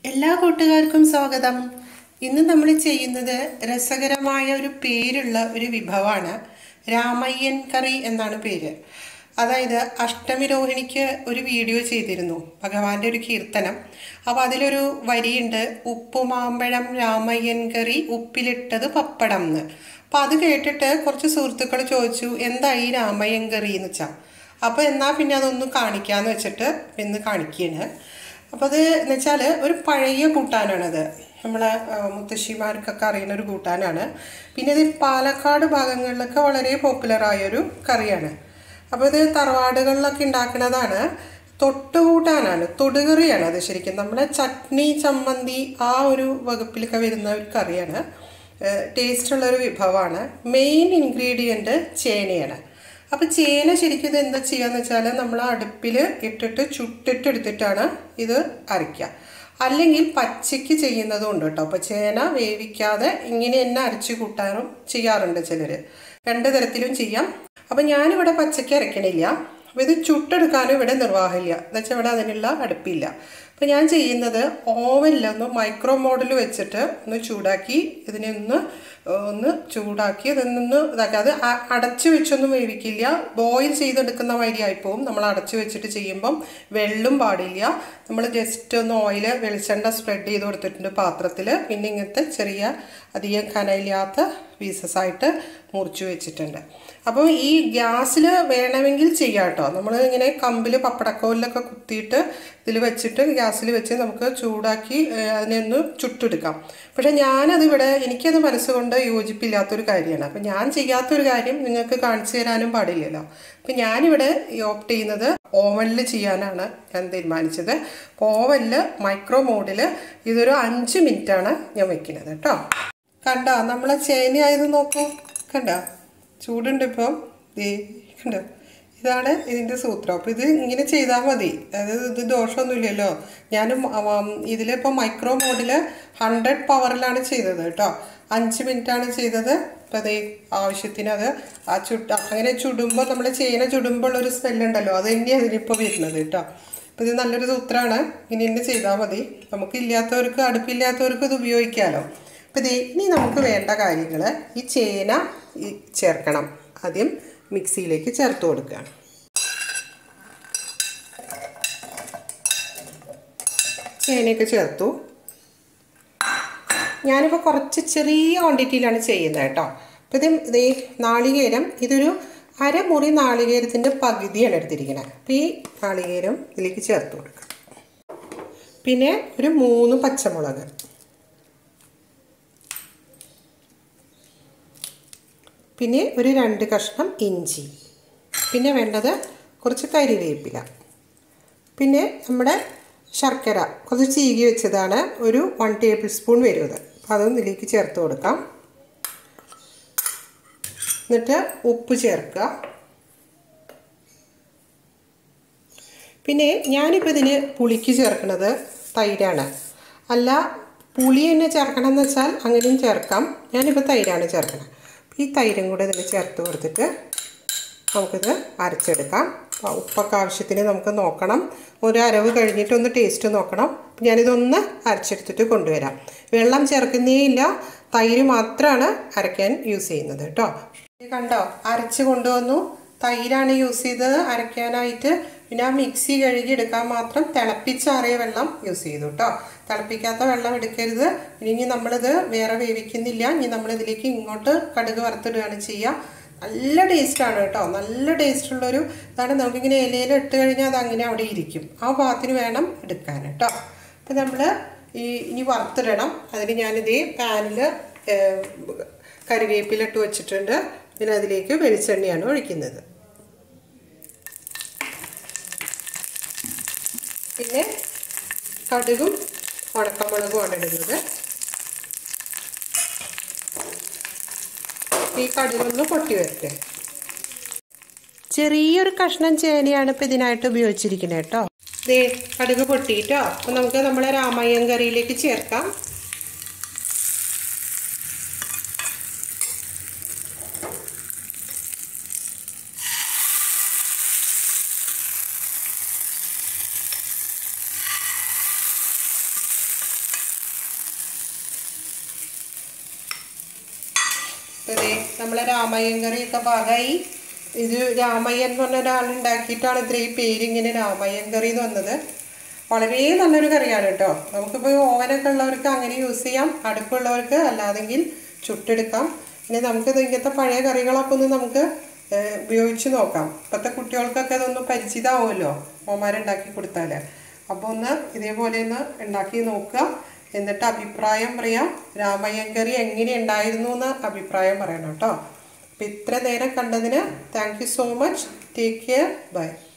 എല്ലാ കൂട്ടുകാർക്കും സ്വാഗതം ഇന്ന് നമ്മൾ ചെയ്യുന്നത് രസകരമായ ഒരു പേരുള്ള ഒരു വിഭവമാണ് രാമയ്യൻ കറി എന്നാണ് പേര് അതായത് അഷ്ടമി രോഹിണിക്ക് ഒരു വീഡിയോ ചെയ്തിരുന്നു ഭഗവാന്റെ ഒരു കീർത്തനം അപ്പോൾ അതിലൊരു വരിയുണ്ട് ഉപ്പുമാമ്പഴം രാമയ്യൻ കറി ഉപ്പിലിട്ടത് പപ്പടം എന്ന് അപ്പോൾ അത് കേട്ടിട്ട് കുറച്ച് സുഹൃത്തുക്കൾ ചോദിച്ചു എന്താ ഈ രാമയ്യൻ കറി എന്ന് വെച്ചാൽ അപ്പോൾ എന്നാൽ പിന്നെ അതൊന്ന് കാണിക്കാമെന്ന് വെച്ചിട്ട് ഇന്ന് കാണിക്കുകയാണ് അപ്പോൾ അത് എന്ന് വെച്ചാൽ ഒരു പഴയ കൂട്ടാനാണത് നമ്മളെ ആ, മുത്തശ്ശിമാർക്കൊക്കെ അറിയുന്ന ഒരു കൂട്ടാനാണ് പിന്നെ ഇത് പാലക്കാട് ഭാഗങ്ങളിലൊക്കെ വളരെ പോപ്പുലറായ ഒരു കറിയാണ് അപ്പോൾ ഇത് തറവാടുകളിലൊക്കെ ഉണ്ടാക്കുന്നതാണ് തൊട്ടുകൂട്ടാനാണ് തൊടുകറിയാണ് അത് ശരിക്കും നമ്മുടെ ചട്നി ചമ്മന്തി ആ ഒരു വകുപ്പിലൊക്കെ വരുന്ന ഒരു കറിയാണ് ടേസ്റ്റുള്ള ഒരു വിഭവമാണ് മെയിൻ ഇൻഗ്രീഡിയൻറ്റ് ചേനയാണ് അപ്പോൾ ചേന ശരിക്കും ഇത് എന്താ ചെയ്യാന്ന് വെച്ചാൽ നമ്മൾ അടുപ്പിൽ ഇട്ടിട്ട് ചുട്ടിട്ട് എടുത്തിട്ടാണ് ഇത് അരയ്ക്കുക അല്ലെങ്കിൽ പച്ചയ്ക്ക് ചെയ്യുന്നതും ഉണ്ട് കേട്ടോ അപ്പോൾ ചേന വേവിക്കാതെ ഇങ്ങനെ തന്നെ അരച്ച് കൂട്ടാനും ചെയ്യാറുണ്ട് ചിലർ രണ്ട് തരത്തിലും ചെയ്യാം അപ്പോൾ ഞാനിവിടെ പച്ചയ്ക്ക് അരയ്ക്കണില്ല അപ്പോൾ ഇത് ചുട്ടെടുക്കാനും ഇവിടെ നിർവാഹമില്ല എന്ന് വെച്ചാൽ ഇവിടെ അതിനുള്ള അടുപ്പില്ല അപ്പോൾ ഞാൻ ചെയ്യുന്നത് ഓവനിലൊന്ന് മൈക്രോ മോഡിൽ വെച്ചിട്ട് ഒന്ന് ചൂടാക്കി ഇതിനെ ഒന്ന് ഒന്ന് ചൂടാക്കി അതിനൊന്ന് ഇതാക്കി അത് അ- അടച്ച് വെച്ചൊന്നും വേവിക്കില്ല ബോയിൽ ചെയ്തെടുക്കുന്ന മാതിരിയായി പോകും നമ്മൾ അടച്ച് വെച്ചിട്ട് ചെയ്യുമ്പം വെള്ളം പാടില്ല നമ്മൾ ജസ്റ്റ് ഒന്ന് ഓയിൽ വെളിച്ചെണ്ണ സ്പ്രെഡ് ചെയ്ത് കൊടുത്തിട്ടുണ്ട് പാത്രത്തിൽ പിന്നെ ഇങ്ങനത്തെ ചെറിയ അധികം കനയില്ലാത്ത പീസസ് ആയിട്ട് മുറിച്ച് വെച്ചിട്ടുണ്ട് അപ്പോൾ ഈ ഗ്യാസിൽ വേണമെങ്കിൽ ചെയ്യാം കേട്ടോ നമ്മൾ ഇങ്ങനെ കമ്പിൽ പപ്പടക്കോലിലൊക്കെ കുത്തിയിട്ട് ഇതിൽ വെച്ചിട്ട് ഗ്യാസിൽ വെച്ച് നമുക്ക് ചൂടാക്കി ഏഹ്, അതിനെ ഒന്ന് ചുട്ടെടുക്കാം പക്ഷേ ഞാനതിവിടെ എനിക്കത് മനസ്സുകൊണ്ട് യോജിപ്പില്ലാത്തൊരു കാര്യമാണ് അപ്പോൾ ഞാൻ ചെയ്യാത്തൊരു കാര്യം നിങ്ങൾക്ക് കാണിച്ചു തരാനും പാടില്ലല്ലോ അപ്പം ഞാനിവിടെ ഓപ്റ്റ് ചെയ്യുന്നത് ഓവനിൽ ചെയ്യാനാണ് ഞാൻ തീരുമാനിച്ചത് അപ്പോൾ ഓവനിൽ മൈക്രോ മോഡിൽ ഇതൊരു അഞ്ച് മിനിറ്റാണ് ഞാൻ വെക്കുന്നത് കേട്ടോ കണ്ടോ നമ്മളെ ചേനയായത് നോക്കൂ കണ്ടോ ചൂടുണ്ട് ഇപ്പം ദേ കണ്ടോ ഇതാണ് ഇതിൻ്റെ സൂത്രം അപ്പോൾ ഇത് ഇങ്ങനെ ചെയ്താൽ മതി അതായത് ഇത് ദോഷമൊന്നുമില്ലല്ലോ ഞാനും ഇതിലിപ്പോൾ മൈക്രോ മോഡിൽ ഹൺഡ്രഡ് പവറിലാണ് ചെയ്തത് കേട്ടോ അഞ്ച് മിനിറ്റാണ് ചെയ്തത് അപ്പോൾ അതേ ആവശ്യത്തിന് അത് ആ ചുട്ട അങ്ങനെ ചുടുമ്പോൾ നമ്മൾ ചേന ചുടുമ്പോൾ ഒരു സ്മെല്ലുണ്ടല്ലോ അത് തന്നെയാണ് അതിനിപ്പോൾ വരുന്നത് കേട്ടോ അപ്പോൾ ഇത് നല്ലൊരു സൂത്രമാണ് ഇങ്ങനെ തന്നെ ചെയ്താൽ മതി നമുക്ക് ഇല്ലാത്തവർക്ക് അടുപ്പില്ലാത്തവർക്ക് ഇത് ഉപയോഗിക്കാമല്ലോ അപ്പോൾ ഇത് ഇനി നമുക്ക് വേണ്ട കാര്യങ്ങൾ ഈ ചേന ഈ ചേർക്കണം ആദ്യം മിക്സിയിലേക്ക് ചേർത്ത് കൊടുക്കുകയാണ് ചേനയൊക്കെ ചേർത്തു ഞാനിപ്പോൾ കുറച്ച് ചെറിയ ക്വാണ്ടിറ്റിയിലാണ് ചെയ്യുന്നത് കേട്ടോ അപ്പോൾ ഇത് ഇത് ഈ നാളികേരം ഇതൊരു അരമുറി നാളികേരത്തിൻ്റെ പകുതിയാണ് എടുത്തിരിക്കുന്നത് അപ്പോൾ ഈ നാളികേരം ഇതിലേക്ക് ചേർത്ത് കൊടുക്കുക പിന്നെ ഒരു മൂന്ന് പച്ചമുളക് പിന്നെ ഒരു രണ്ട് കഷ്ണം ഇഞ്ചി പിന്നെ വേണ്ടത് കുറച്ച് കരിവേപ്പില പിന്നെ നമ്മുടെ ശർക്കര കുറച്ച് ചീകി വെച്ചതാണ് ഒരു വൺ ടേബിൾ സ്പൂൺ വരും അത് അപ്പോൾ അതൊന്നും ഇതിലേക്ക് ചേർത്ത് കൊടുക്കാം എന്നിട്ട് ഉപ്പ് ചേർക്കുക പിന്നെ ഞാനിപ്പോൾ ഇതിന് പുളിക്ക് ചേർക്കുന്നത് തൈരാണ് അല്ല പുളി തന്നെ ചേർക്കണം എന്ന് വെച്ചാൽ അങ്ങനെയും ചേർക്കാം ഞാനിപ്പോൾ തൈരാണ് ചേർക്കുന്നത് അപ്പോൾ ഈ തൈരും കൂടെ ഇതിൽ ചേർത്ത് കൊടുത്തിട്ട് നമുക്കിത് അരച്ചെടുക്കാം ആ ഉപ്പൊക്കെ ആവശ്യത്തിന് നമുക്ക് നോക്കണം ഒരു അരവ് കഴിഞ്ഞിട്ട് ഒന്ന് ടേസ്റ്റ് നോക്കണം അപ്പം ഞാനിതൊന്ന് അരച്ചെടുത്തിട്ട് കൊണ്ടുവരാം വെള്ളം ചേർക്കുന്നേ ഇല്ല തൈര് മാത്രമാണ് അരയ്ക്കാൻ യൂസ് ചെയ്യുന്നത് കേട്ടോ ഇത് കണ്ടോ അരച്ച് കൊണ്ടുവന്നു തൈരാണ് യൂസ് ചെയ്തത് അരയ്ക്കാനായിട്ട് പിന്നെ ആ മിക്സി കഴുകി എടുക്കാൻ മാത്രം തിളപ്പിച്ചാറിയ വെള്ളം യൂസ് ചെയ്തു കേട്ടോ തിളപ്പിക്കാത്ത വെള്ളം എടുക്കരുത് ഇനി ഇനി നമ്മളിത് വേറെ വേവിക്കുന്നില്ല ഇനി നമ്മളിതിലേക്ക് ഇങ്ങോട്ട് കടുക് വറുത്തിടുകയാണ് ചെയ്യുക നല്ല ടേസ്റ്റാണ് കേട്ടോ നല്ല ടേസ്റ്റുള്ളൊരു ഇതാണ് നമുക്കിങ്ങനെ ഇലയിൽ ഇട്ട് കഴിഞ്ഞാൽ അത് അങ്ങനെ അവിടെ ഇരിക്കും ആ ഭാഗത്തിന് വേണം എടുക്കാൻ കേട്ടോ അപ്പം നമ്മൾ ഈ ഇനി വറുത്തിടണം അതിന് ഞാനിതേ പാനിൽ കറിവേപ്പിലിട്ട് വെച്ചിട്ടുണ്ട് പിന്നെ അതിലേക്ക് വെളിച്ചെണ്ണയാണ് ഒഴിക്കുന്നത് പിന്നെ കടുകും ഉണക്കമുളകുമാണ് ഇടുന്നത് ഈ കടുകൊന്ന് പൊട്ടി വരട്ടെ ചെറിയൊരു കഷ്ണം ചേനയാണ് ഇപ്പം ഇതിനായിട്ട് ഉപയോഗിച്ചിരിക്കുന്നത് കേട്ടോ ദേ കടുക് പൊട്ടിയിട്ടോ അപ്പം നമുക്ക് നമ്മുടെ രാമായൺ കറിയിലേക്ക് ചേർക്കാം നമ്മളെ രാമയ്യൻ കറിയൊക്കെ പാകമായി ഇത് രാമയ്യൻ എന്ന് പറഞ്ഞ ഒരാൾ ഉണ്ടാക്കിയിട്ടാണ് ഇത്ര ഈ പേര് ഇങ്ങനെ രാമയ്യൻ കറി എന്ന് വന്നത് വളരെ നല്ലൊരു കറിയാണ് കേട്ടോ നമുക്കിപ്പോൾ ഓവനൊക്കെ ഉള്ളവർക്ക് അങ്ങനെ യൂസ് ചെയ്യാം അടുപ്പുള്ളവർക്ക് അല്ലാതെങ്കിൽ ചുട്ടെടുക്കാം ഇനി നമുക്ക് ഇത് ഇങ്ങനത്തെ പഴയ കറികളൊക്കെ ഒന്ന് നമുക്ക് ഏഹ്, ഉപയോഗിച്ച് നോക്കാം ഇപ്പോഴത്തെ കുട്ടികൾക്കൊക്കെ അതൊന്ന് പരിചിതമാവുമല്ലോ ഓമാരുണ്ടാക്കി കൊടുത്താൽ അപ്പോൾ ഒന്ന് ഇതേപോലെ ഒന്ന് ഉണ്ടാക്കി നോക്കുക എന്നിട്ട് അഭിപ്രായം പറയാം രാമയ്യൻ കറി എങ്ങനെ ഉണ്ടായിരുന്നു എന്ന് അഭിപ്രായം പറയണം കേട്ടോ അപ്പം ഇത്ര നേരം കണ്ടതിന് thank you so much take care by